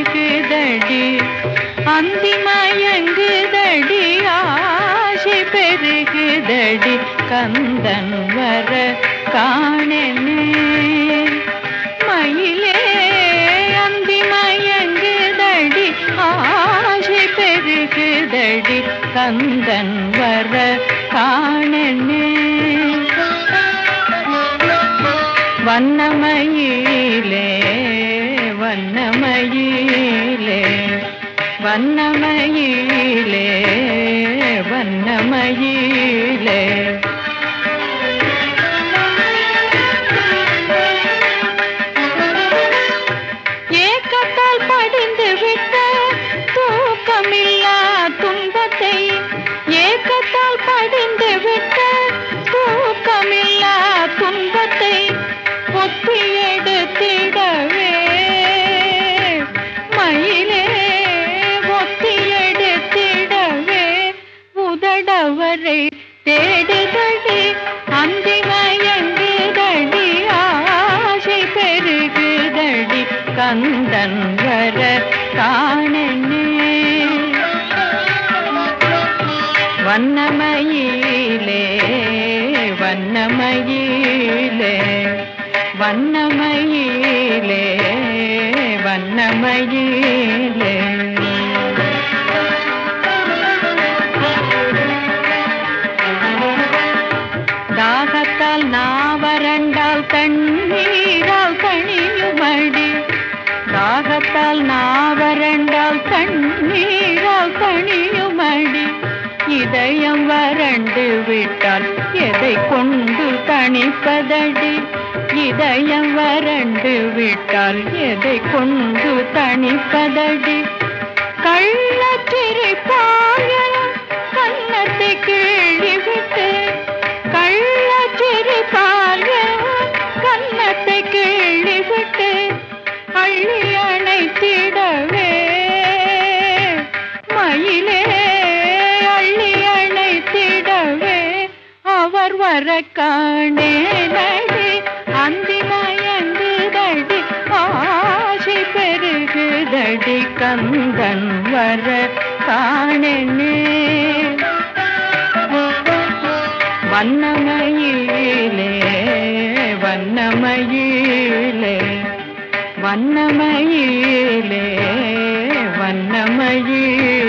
பெருகுதடி அந்தி மயங்குதடி ஆசை பெருகுதடி கந்தன் வர காணனே மயிலே அந்தி மயங்குதடி ஆசை பெருகுதடி கந்தன் வர காணனே வண்ணமயிலே வண்ணமயிலே வண்ணமயிலே வண்ணமயிலே ஏக்கத்தால் படிந்து விட்ட தூக்கமில்லா துன்பத்தை ஏக்கத்தால் படிந்து விட்ட தூக்கமில்லா துன்பத்தை ஒத்தி எடுத்திடவே மயிலே ஒத்தி எடுத்திடவே உதடவரை தேடுதடி அந்தி மயங்குதடி ஆசை பெருகுதடி கந்தன் வர காணனே வண்ணமயிலே வண்ணமயிலே வண்ணமயிலே வண்ணமயிலே தாகத்தால் நாவரண்டால் தண்ணீரால் தணியுமடி தாகத்தால் நாவரண்டால் தண்ணீரால் தணியுமடி இதயம் வறண்டு விட்டால் எதை கொண்டு தணிப்பதடி இதயம் வறண்டு விட்டால் எதை கொண்டு தணிப்பதடி கள்ளச்சிரிப்பாய கன்னத்தை கிழிவிட்டு கள்ளச்சிரிப்பாய கன்னத்தை கிழிவிட்டு அள்ளி அணைத்திடவே மயிலே அள்ளி அணைத்திடவே அவர் வர காணே நடி அந்தி மயங்குதடி ஆசை பெருகுதடி கந்தன் வர காணனே வண்ணமயிலே வண்ணமயிலே வண்ணமயிலே வண்ணமயிலே